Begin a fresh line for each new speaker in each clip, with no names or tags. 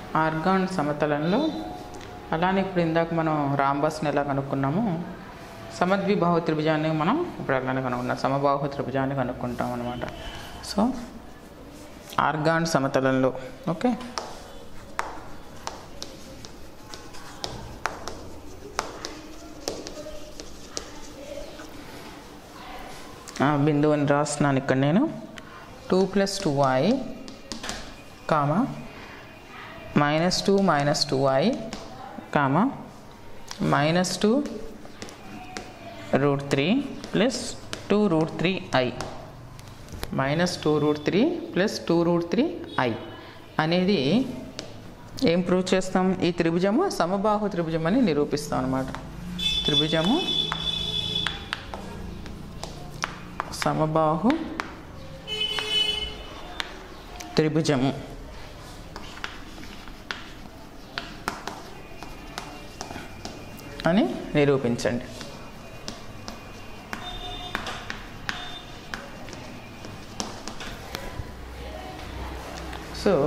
organ సమతలంలో అలానే ఇప్పుడు ఇందాక మనం రాంబస్ని ఎలా కనుక్కున్నామో సమద్విబాహు త్రిభుజాన్ని మనం ఇప్పుడు అలానే కనుక్కున్నాం సమబాహు త్రిభుజాన్ని కనుక్కుంటాం అనమాట సో ఆర్గాన్ సమతలంలో ఓకే ఆ బిందువుని రాస్తున్నాను ఇక్కడ నేను two plus two i comma minus two minus two i comma minus two root three plus two root three i minus two root three plus two root three i అనేది ఏం prove చేస్తాం ఈ త్రిభుజము సమబాహు త్రిభుజం అని నిరూపిస్తాం అనమాట త్రిభుజము సమబాహు త్రిభుజము అని నిరూపించండి సో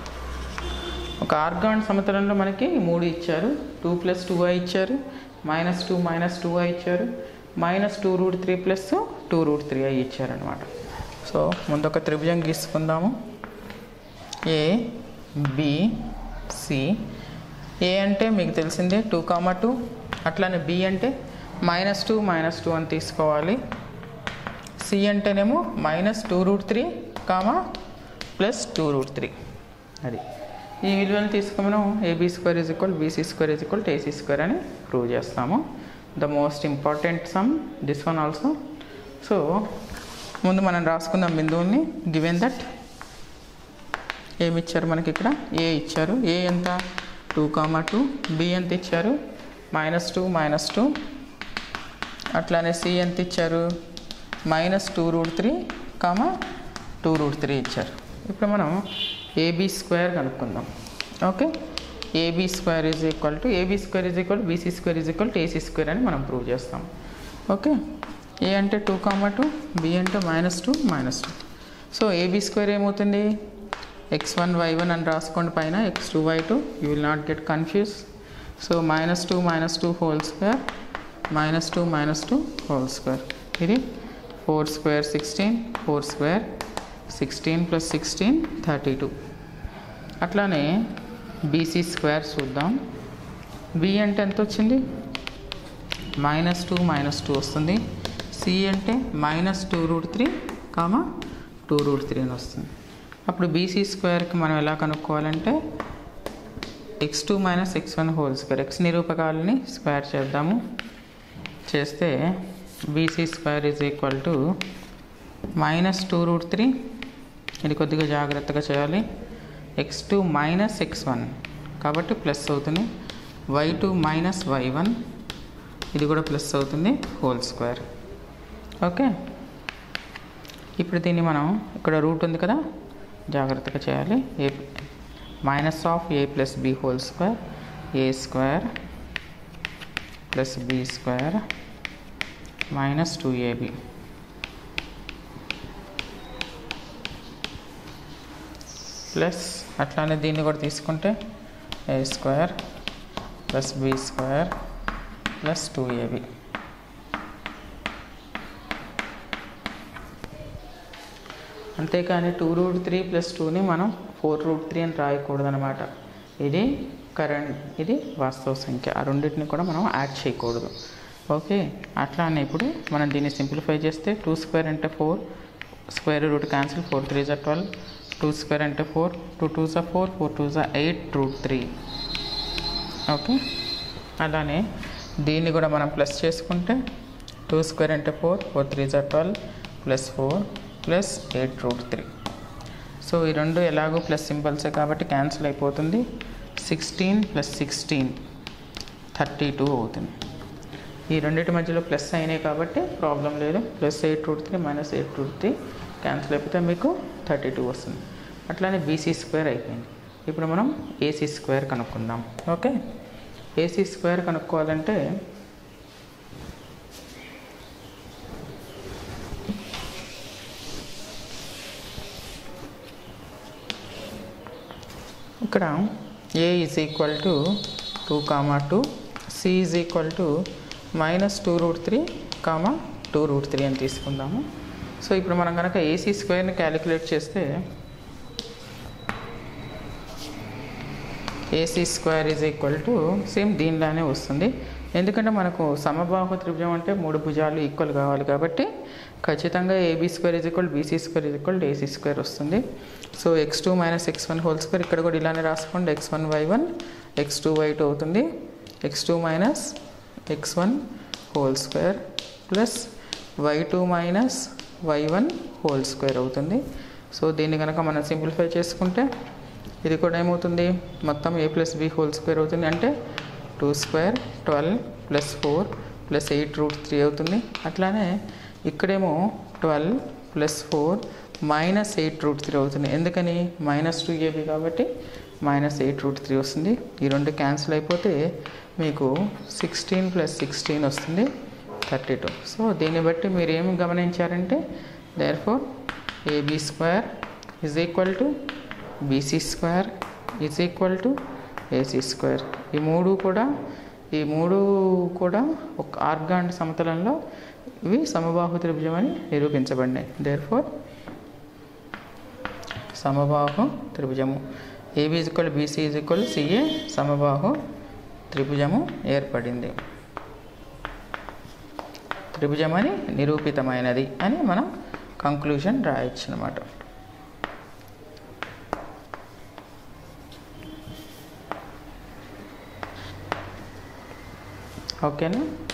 ఒక organ సమతలంలో మనకి మూడు ఇచ్చారు టూ ప్లస్ టూ ఐ ఇచ్చారు minus two minus two i ఇచ్చారు minus two root three plus two root three i ఇచ్చారనమాట సో ముందు ఒక త్రిభుజం గీసుకుందాము ఏ బి సి ఏ అంటే మీకు తెలిసిందే టూ కామా టూ అట్లానే బి అంటే మైనస్ టూ మైనస్ టూ అని తీసుకోవాలి సి అంటేనేమో minus two root three comma plus two root three అది ఈ విలువను తీసుకుని AB square is equal BC square is equal AC square అని ప్రూవ్ చేస్తాము the most important sum this one also so ముందు మనం రాసుకుందాం బిందువుల్ని గివెన్ దట్ ఏమి ఇచ్చారు మనకి ఇక్కడ ఏ ఇచ్చారు ఏ ఎంత టూ కామా టూ బి ఎంత ఇచ్చారు మైనస్ టూ మైనస్ టూ అట్లానే సి ఎంత ఇచ్చారు minus two root three comma two root three ఇచ్చారు ఇప్పుడు మనం ఏబీ స్క్వేర్ కనుక్కుందాం okay AB square is equal to AB square is equal BC square is equal to AC square అని మనం prove చేస్తాం ఓకే ఏ అంటే టూ కామా టూ బి అంటే minus two minus two so AB square ఏమవుతుంది X one Y one అని రాసుకోండి పైన X two Y two you will not get confuse so minus two minus two whole square minus two minus two whole square ఇది four square sixteen four square sixteen plus sixteen thirty two అట్లానే BC square చూద్దాం B అంటే ఎంత వచ్చింది minus two minus two వస్తుంది C అంటే minus two root three comma two root three అని వస్తుంది అప్పుడు బీసీ స్క్వేర్కి మనం ఎలా కనుక్కోవాలంటే X two minus X one whole square X నిరూపకాలని స్క్వేర్ చేద్దాము చేస్తే BC square is equal to minus two root three ఇది కొద్దిగా జాగ్రత్తగా చేయాలి X two minus X one కాబట్టి ప్లస్ అవుతుంది Y two minus Y one ఇది కూడా ప్లస్ అవుతుంది హోల్ స్క్వేర్ ఓకే ఇప్పుడు దీన్ని మనం ఇక్కడ రూట్ ఉంది కదా జాగ్రత్తగా చేయాలి A minus of A plus B whole square A square plus B square minus two AB plus అట్లానే దీన్ని కూడా తీసుకుంటే A square plus B square plus two AB అంతేకాని టూ రూట్ త్రీ ప్లస్ టూని మనం ఫోర్ రూట్ త్రీ అని రాయకూడదు అనమాట ఇది కరెంట్ ఇది వాస్తవ సంఖ్య ఆ రెండింటిని కూడా మనం యాడ్ చేయకూడదు ఓకే అట్లానే ఇప్పుడు మనం దీన్ని సింప్లిఫై చేస్తే టూ స్క్వేర్ అంటే four square root cancel four three జా ట్వెల్వ్ టూ స్క్వేర్ అంటే ఫోర్ టూ టూ జా ఫోర్ ఫోర్ టూ జా ఎయిట్ రూట్ త్రీ ఓకే అలానే దీన్ని కూడా మనం ప్లస్ చేసుకుంటే టూ స్క్వేర్ అంటే ఫోర్ ఫోర్ త్రీ జా twelve plus four plus eight root three so ఈ రెండు ఎలాగో ప్లస్ సింబల్సే కాబట్టి క్యాన్సిల్ అయిపోతుంది sixteen plus sixteen thirty two అవుతుంది ఈ రెండింటి మధ్యలో ప్లస్ అయినాయి కాబట్టి ప్రాబ్లం లేదు plus eight root three minus eight root three cancel అయిపోతే మీకు థర్టీ టూ వస్తుంది అట్లానే బీసీ స్క్వేర్ అయిపోయింది ఇప్పుడు మనం ఏసీ స్క్వేర్ కనుక్కుందాం ఓకే ఏసీ స్క్వేర్ కనుక్కోవాలంటే ఇక్కడ A is equal to two comma two C is equal to minus two root three comma two root three అని తీసుకుందాము సో ఇప్పుడు మనం కనుక ఏసీ స్క్వేర్ని క్యాలిక్యులేట్ చేస్తే AC square is equal to same దీనిలానే వస్తుంది ఎందుకంటే మనకు సమబాహు త్రిభుజం అంటే మూడు భుజాలు ఈక్వల్ కావాలి కాబట్టి ఖచ్చితంగా AB square is equal BC square is equal AC square వస్తుంది so X two minus X one whole square ఇక్కడ కూడా ఇలానే రాసుకోండి X one Y one X two Y two అవుతుంది X two minus X one whole square plus Y two minus Y one whole square అవుతుంది so దీన్ని కనుక మనం simplify చేసుకుంటే ఇది కూడా ఏమవుతుంది మొత్తం A plus B whole square అవుతుంది అంటే two square twelve plus four plus eight root three అవుతుంది అట్లానే ఇక్కడేమో twelve plus four minus eight root three అవుతుంది ఎందుకని మైనస్ టూ ఏబి కాబట్టి మైనస్ ఎయిట్ రూట్ త్రీ వస్తుంది ఈ రెండు క్యాన్సిల్ అయిపోతే మీకు సిక్స్టీన్ ప్లస్ సిక్స్టీన్ వస్తుంది థర్టీ టూ సో దీన్ని బట్టి మీరు ఏమి గమనించారంటే therefore AB square is equal to BC square is equal to AC square ఈ మూడు కూడా ఈ మూడు కూడా ఒక ఆర్గాన్ సమతలంలో ఇవి సమబాహు త్రిభుజం అని నిరూపించబడినాయి దేర్ ఫోర్ సమబాహు త్రిభుజము AB is equal BC is equal CA సమబాహు త్రిభుజము ఏర్పడింది త్రిభుజం అని నిరూపితమైనది అని మనం కంక్లూజన్ రాయొచ్చు అనమాట ఓకేనా